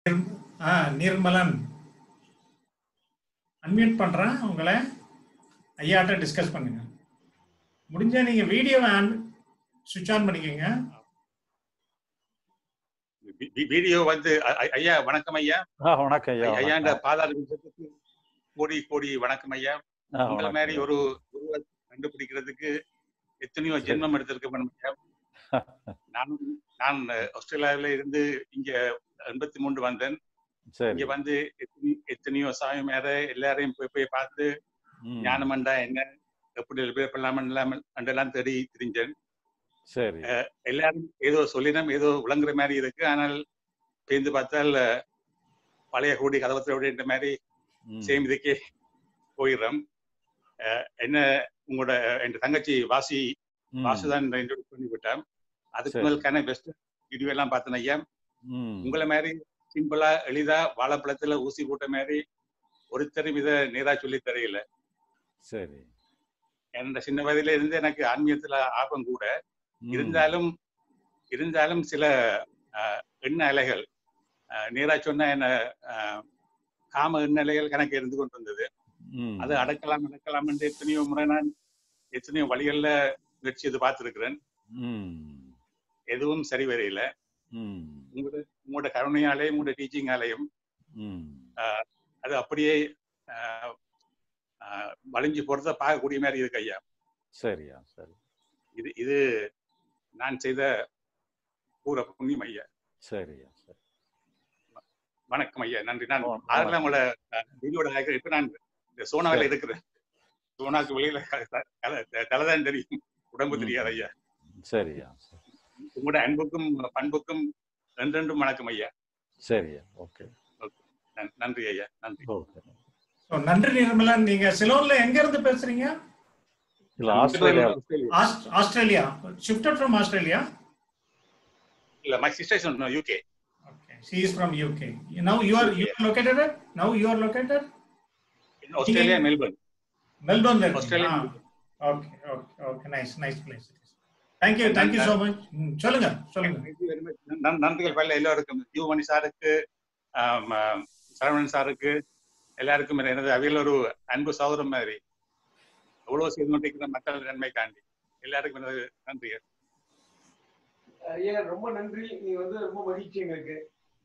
நிர்- ஆ நிர்மலன் unmute பண்றேன் உங்களை ஐயாட்ட டிஸ்கஸ் பண்ணுங்க முடிஞ்சா நீங்க வீடியோவை ஆன் சுவிட்ச் ஆன் பண்ணிக்கோங்க வி- வி- வீடியோ வந்து அ- ஐ- ஐயா வணக்கம் ஐயா ஆ வணக்கம் ஐயா ஐயா இந்த வணக்கம். பாதாள விருட்சத்துக்கு கோடி கோடி வணக்கம் ஐயா ஆ, உங்களை வணக்கம் மாதிரி ஐயா. ஒரு குருவை கண்டுபிடிக்கிறதுக்கு எத்தனையோ ஜென்மம் எடுத்திருக்க வேணும் ஐயா நான் நான் ஆஸ்திரேலியாவில இருந்து இங்க எண்பத்தி மூன்று வந்தேன் சரி இங்க வந்து எத்தனை- எத்தனையோ சாமி மேல எல்லாரையும் போய் போய் பார்த்து ம், ஞானமண்டா என்ன எப்படி பண்ணலாம் இல்லாமல் அண்டெல்லாம் தேடி திரிஞ்சேன் சரி எல்லாரும் ஏதோ சொல்லினம் ஏதோ விளங்குற மாதிரி இருக்கு ஆனால் பேருந்து பார்த்தால் அஹ், பழைய கூடி கதவத்தினுடைய மாதிரி ம், சேம் இதுக்கே போயிடுறோம் அஹ், என்ன உங்களோட என் தங்கச்சி வாசி ம், வாசு தான் இன்ட்ரோடியூஸ் பண்ணி விட்டேன் அதுக்கு சரி. மேல் கன பெஸ்ட் வீடியோ எல்லாம் பார்த்தேன் ஐயா ம், உங்களை மாதிரி சிம்பிளா எளிதா வாழைப்பழத்துல ஊசி போட்ட மாதிரி ஒருத்தரும் இதை நேரா சொல்லி தெரியல சரி என்னோட சின்ன வயதுல இருந்து எனக்கு ஆன்மீகத்துல ஆர்வம் கூட ம், இருந்தாலும் இருந்தாலும் சில அஹ், எண்ண அலைகள் அஹ், நேரா சொன்ன என்ன அஹ், காம எண்ண அலைகள் கணக்கு இருந்து கொண்டு வந்தது ம், அது அடக்கலாம் அடக்கலாம் என்று எத்தனையோ முறை நான் எத்தனையோ வழிகள்ல முயற்சி செய்து பார்த்திருக்கிறேன் ம், எதுவும் சரி வரையில ம், உங்களோட உங்களோட கருணையாலையும் உங்களோட டீச்சிங்காலையும் ம், அது அப்படியே அஹ், அஹ், வளைஞ்சு போறத பார்க்கக்கூடிய மாதிரி இருக்கு ஐயா சரியா சரி இது இது நான் செய்த பூர புண்ணியம் ஐயா சரியா சரி வணக்கம் ஐயா நன்றி நான் ஓ, ஆறுல உங்களோட வீடியோட ஆகிறேன் இப்ப நான் இந்த சோனாவில இருக்கிறேன் சோனாக்கு வெளியில க- க- தலை- தலைதான் தெரியும் உடம்பு ம். தெரியாது ஐயா சரியா சரி. உங்களோட அன்புக்கும் பண்புக்கும் ரெண்டெண்டும் வணக்கம் ஐயா சரியா ஓகே நன்- நன்றி ஐயா நன்றி ஓகே So, நன்றி நிர்மலன் நீங்க சிலோன்ல எங்க இருந்து பேசுறீங்க இல்ல ஆஸ்திரேலியா ஆஸ்ட்- ஆஸ்திரேலியா ஷிஃப்டட் ஃப்ரம் ஆஸ்திரேலியா இல்ல my sister's UK Okay, she is from UK. Now you are you are located at? Now you are located? Australia Melbourne Melbourne. there. Australia. Ah, okay, okay, okay. Nice, nice place. it is. Thank you, thank you so much. ம், சொல்லுங்க சொல்லுங்க Thank you very much. நன்- நன்றிகள் பல எல்லோருக்கும் ஜீவமணி சாருக்கு ஆம், ஆம், சரவணன் சாருக்கு எல்லாருக்கும் எனது அவையில் ஒரு அன்பு சகோதரம் மாதிரி எவ்வளவு செய்து கொண்டிருக்கிற மக்கள் நன்மைக்காண்டி எல்லாருக்கும் எனது நன்றிகள் ஐயா ரொம்ப நன்றி நீ வந்து ரொம்ப மகிழ்ச்சி எங்களுக்கு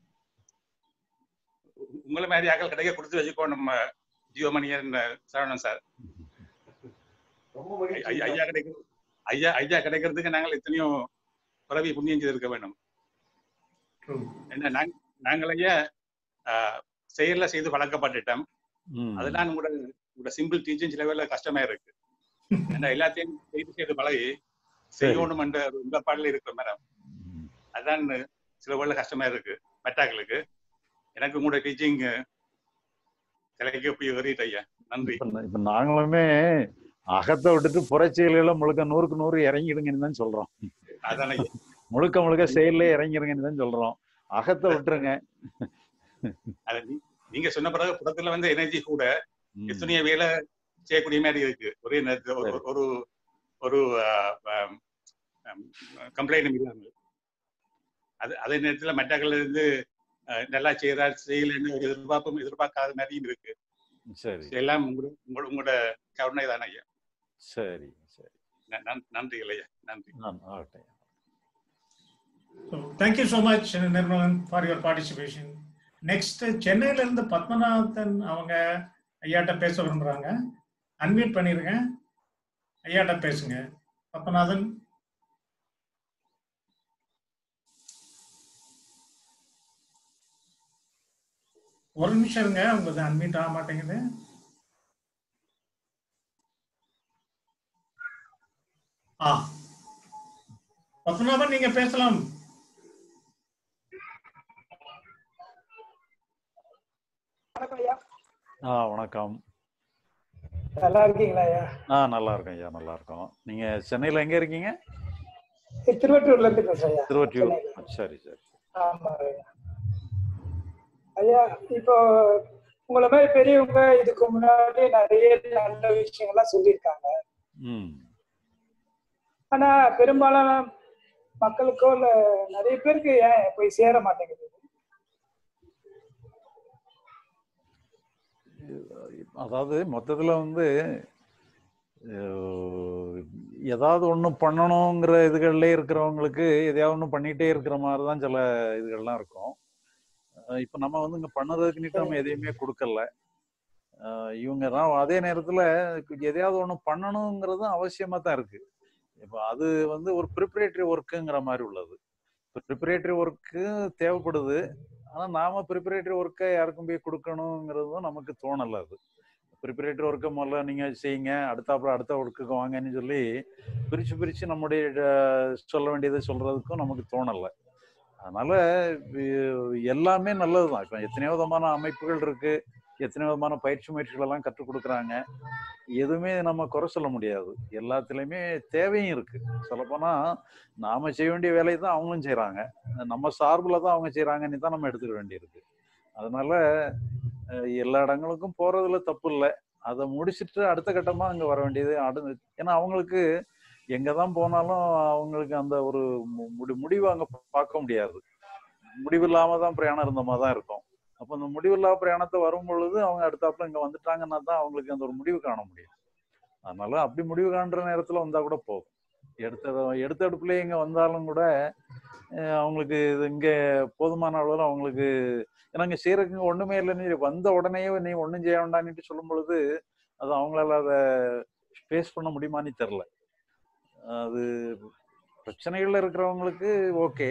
உ- உங்களை மாதிரி ஆக்கள் கிடைக்க கொடுத்து வச்சுக்கோ நம்ம ஜீவமணியன் சரவணன் சார் ரொம்ப ஐ- மகிழ்ச்சி ஐ- ஐயா கிடைக்கிறது ஐயா ஐயா கிடைக்கிறதுக்கு நாங்கள் எத்தனையோ பிறவி புண்ணியம் செய்திருக்க வேண்டும் True. என்ன நாங்க நாங்கள் ஐயா ஆஹ், செயல்ல செய்து பழக்கப்பட்டுட்டோம் ம், அதெல்லாம் உங்களோட உங்களோட சிம்பிள் டீச்சிங் லெவல்ல கஷ்டமா இருக்கு ஏன்னா எல்லாத்தையும் செய்து செய்து பழகி செய்யணும் என்ற ஒரு உடற்பாடுல இருக்கிற மேடம் ம், அதான் சில வேளை கஷ்டமா இருக்கு மெட்டாக்களுக்கு எனக்கு உங்களோட டீச்சிங் தலைக்கு போய் ஏறிட்டு ஐயா நன்றி இப்ப நா- இப்ப நாங்களுமே அகத்தை விட்டுட்டு புறச்செயல்கள முழுக்க நூறுக்கு நூறு இறங்கிடுங்கன்னு தான் சொல்றோம் அதான் ஐயா முழுக்க முழுக்க செயல்ல இறங்கிடுங்கன்னு தான் சொல்றோம் அகத்தை விட்டுருங்க அது நீ- நீங்க சொன்ன பிறகு புறத்துல வந்து எனர்ஜி கூட ம், எத்தனையோ வேலை செய்யக்கூடிய மாதிரி இருக்கு ஒரே நேரத்துல ஒரு சரி. ஒரு ஒரு கம்ப்ளைண்ட் இல்லாமல் அது அதே நேரத்துல மெட்டாக்கள்ல இருந்து அஹ், நல்லா செய்யறா செய்யலன்னு ஒரு எதிர்பார்ப்பும் எதிர்பார்க்காத மாதிரியும் இருக்கு சரி எல்லாம் உங்களோட உங்களோட- உங்களோட கருணை தானே ஐயா சரி சரி ந- நன்- நன்றி ஐயா நன்றி நான் ஆகட்டும் So, thank you so much, Nirmalan, for your participation. Next, சென்னையில இருந்து பத்மநாதன் அவங்க ஐயாட்ட பேச விரும்புறாங்க அன்மியூட் பண்ணிருங்க ஐயாட்ட பேசுங்க பத்மநாதன் ஒரு நிமிஷம் இருங்க உங்களுக்கு அன்மியூட் ஆக மாட்டேங்குது ஆ பத்மநாபன் நீங்க பேசலாம் வணக்கம் ஐயா ஆ வணக்கம் நல்லா இருக்கீங்களா ஐயா ஆ நல்லா இருக்கோம் ஐயா நல்லா இருக்கோம் நீங்க சென்னையில எங்க இருக்கீங்க திருவற்றூர்ல இருந்து பேசுறேன் ஐயா திருவொற்றியூர் சென்னையில. சரி சரி ஆமா ஐயா ஐயா இப்போ உங்களை மாதிரி பெரியவங்க இதுக்கு முன்னாடி நிறைய நல்ல விஷயங்கள்லாம் சொல்லியிருக்காங்க ம் ஆனா பெரும்பாலான மக்களுக்கோ இல்ல நிறைய பேருக்கு ஏன் போய் சேர மாட்டேங்குது அதாவது மொத்தத்துல வந்து அஹ், ஏதாவது ஒண்ணு பண்ணணுங்கிற இதுகள்ல இருக்கிறவங்களுக்கு எதையாவது ஒண்ணு பண்ணிட்டே இருக்கிற மாதிரி தான் சில இதுகள்லாம் இருக்கும் அஹ் இப்ப நம்ம வந்து இங்க பண்ணதுக்குன்னுட்டு நம்ம எதையுமே கொடுக்கல அஹ் இவங்க தான் அதே நேரத்துல எதையாவது ஒண்ணு பண்ணணுங்கிறது அவசியமா தான் இருக்கு இப்ப அது வந்து ஒரு ப்ரிப்பரேட்டரி ஒர்க்குங்கிற மாதிரி உள்ளது ப்ரிப்பரேட்டரி ஒர்க்கு தேவைப்படுது ஆனா நாம ப்ரிப்பரேட்டரி ஒர்க்கை யாருக்கும் போய் கொடுக்கணுங்கிறதும் நமக்கு தோணல அது ப்ரிப்பரேட்டரி ஒர்க்கை முதல்ல நீங்க செய்யுங்க அடுத்தாப்புல அடுத்த ஒர்க்குக்கு வாங்கன்னு சொல்லி பிரிச்சு பிரிச்சு நம்முடைய அஹ், சொல்ல வேண்டியதை சொல்றதுக்கும் நமக்கு தோணல அதனால வி- எல்லாமே நல்லதுதான் இப்ப எத்தனையோ விதமான அமைப்புகள் இருக்கு எத்தனையோ விதமான பயிற்சி முயற்சிகள் எல்லாம் கற்றுக் கொடுக்குறாங்க எதுவுமே நம்ம குறை சொல்ல முடியாது எல்லாத்துலயுமே தேவையும் இருக்கு சொல்லப்போனா நாம செய்ய வேண்டிய வேலையை தான் அவங்களும் செய்றாங்க நம்ம சார்புல தான் அவங்க செய்றாங்கன்னு தான் நம்ம எடுத்துக்க வேண்டியிருக்கு அதனால அஹ், எல்லா இடங்களுக்கும் போறதுல தப்பு இல்லை அதை முடிச்சிட்டு அடுத்த கட்டமா அங்க வர வேண்டியது அடு ஏன்னா அவங்களுக்கு எங்க தான் போனாலும் அவங்களுக்கு அந்த ஒரு மு- முடி முடிவு அங்க பார்க்க முடியாது முடிவு இல்லாம தான் பிரயாணம் இருந்த மாதிரி தான் இருக்கும் அப்போ அந்த முடிவில்லா பிரயாணத்தை வரும் பொழுது அவங்க அடுத்தாப்புல இங்க வந்துட்டாங்கன்னா தான் அவங்களுக்கு அந்த ஒரு முடிவு காண முடியும் அதனால அப்படி முடிவு காண்ற நேரத்துல வந்தா கூட போதும் எடுத்த எடுத்த அடுப்புலயே இங்க வந்தாலும் கூட அஹ் அவங்களுக்கு இது இங்க போதுமான அளவில் அவங்களுக்கு ஏன்னா இங்க செய்யறதுக்கு ஒண்ணுமே இல்லைன்னு வந்த உடனேயே நீ ஒண்ணும் செய்ய வேண்டாம்னுட்டு சொல்லும் பொழுது அது அவங்களால அதை ஃபேஸ் பண்ண முடியுமான்னு தெரில அது பிரச்சனைகள்ல இருக்கிறவங்களுக்கு ஓகே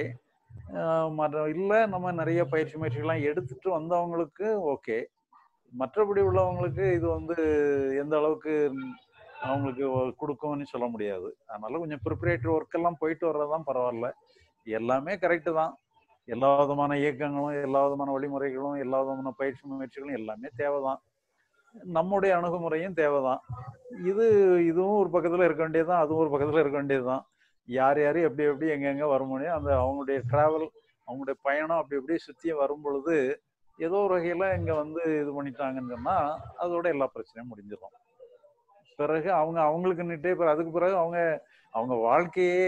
மற்ற இல்லை நம்ம நிறைய பயிற்சி முயற்சிகள்லாம் எடுத்துட்டு வந்தவங்களுக்கு ஓகே மற்றபடி உள்ளவங்களுக்கு இது வந்து எந்த அளவுக்கு அவங்களுக்கு கொடுக்கும்னு சொல்ல முடியாது அதனால கொஞ்சம் ப்ரிப்பரேட்டரி ஒர்க் எல்லாம் போயிட்டு வர்றதுதான் பரவாயில்ல எல்லாமே கரெக்டு தான் எல்லா விதமான இயக்கங்களும் எல்லா விதமான வழிமுறைகளும் எல்லா விதமான பயிற்சி முயற்சிகளும் எல்லாமே தேவைதான் நம்முடைய அணுகுமுறையும் தேவைதான் இது இதுவும் ஒரு பக்கத்துல இருக்க வேண்டியதுதான் அதுவும் ஒரு பக்கத்துல இருக்க வேண்டியதுதான் யார் யார் எப்படி எப்படி எங்கெங்க வர முடியும் அந்த அவங்களுடைய டிராவல் அவங்களுடைய பயணம் அப்படி இப்படி சுத்தி வரும் பொழுது ஏதோ ஒரு வகையில இங்க வந்து இது பண்ணிட்டாங்கன்னு சொன்னா அதோட எல்லா பிரச்சனையும் முடிஞ்சிடும் பிறகு அவங்க அவங்களுக்குன்னுட்டே பிறகு அதுக்கு பிறகு அவங்க அவங்க வாழ்க்கையே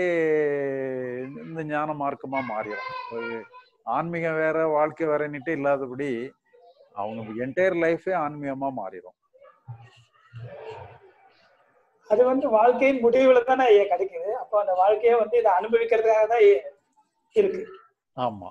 இந்த ஞான மார்க்கமா மாறிடும் ஒரு ஆன்மீகம் வேற வாழ்க்கை வேறன்னுட்டு இல்லாதபடி அவங்க என்டையர் லைஃபே ஆன்மீகமா மாறிடும் அது வந்து வாழ்க்கையின் முடிவுல தானே ஐயா கிடைக்குது அப்போ அந்த வாழ்க்கையை வந்து இதை அனுபவிக்கிறதுக்காக தான் இ- இருக்கு ஆமா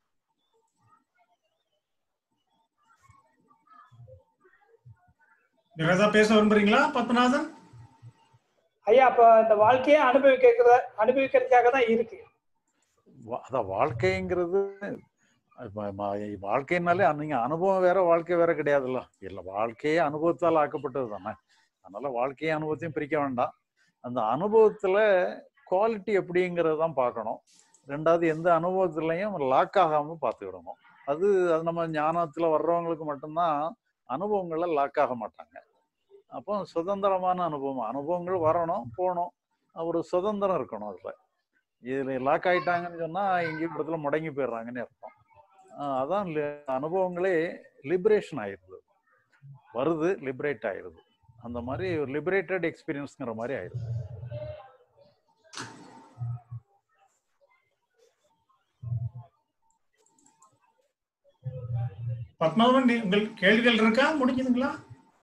வேற ஏதாவது பேச விரும்புறீங்களா பத்மநாதன் ஐயா அப்போ இந்த வாழ்க்கையை அனுபவிக்கிறத அனுபவிக்கிறதுக்காக தான் இருக்கு வா- அதான் வாழ்க்கைங்கிறது இப்ப ம- வாழ்க்கைனாலே நீங்க அனுபவம் வேற வாழ்க்கை வேற கிடையாதுல்ல இல்ல வாழ்க்கையே அனுபவத்தால் ஆக்கப்பட்டது தானே அதனால வாழ்க்கையை அனுபவத்தையும் பிரிக்க வேண்டாம் அந்த அனுபவத்துல குவாலிட்டி எப்படிங்கிறது தான் பார்க்கணும் ரெண்டாவது எந்த அனுபவத்துலையும் லாக் ஆகாம பார்த்துக்கிடணும் அது அது நம்ம ஞானத்துல வர்றவங்களுக்கு மட்டும்தான் அனுபவங்கள்ல லாக் ஆக மாட்டாங்க அப்போ சுதந்திரமான அனுபவம் அனுபவங்கள் வரணும் போகணும் ஒரு சுதந்திரம் இருக்கணும் அதுல இதுல லாக் ஆயிட்டாங்கன்னு சொன்னா எங்கேயும் இடத்துல முடங்கி போயிடுறாங்கன்னு அர்த்தம் ஆஹ் அதான் லி- அனுபவங்களே லிபரேஷன் ஆயிடுது வருது லிபரேட் ஆயிடுது அந்த மாதிரி ஒரு லிபரேட்டட் எக்ஸ்பீரியன்ஸ்ங்கிற மாதிரி ஆயிடுது பத்மாவன் நீ- உங்களுக்கு கேள்விகள் இருக்கா முடிஞ்சதுங்களா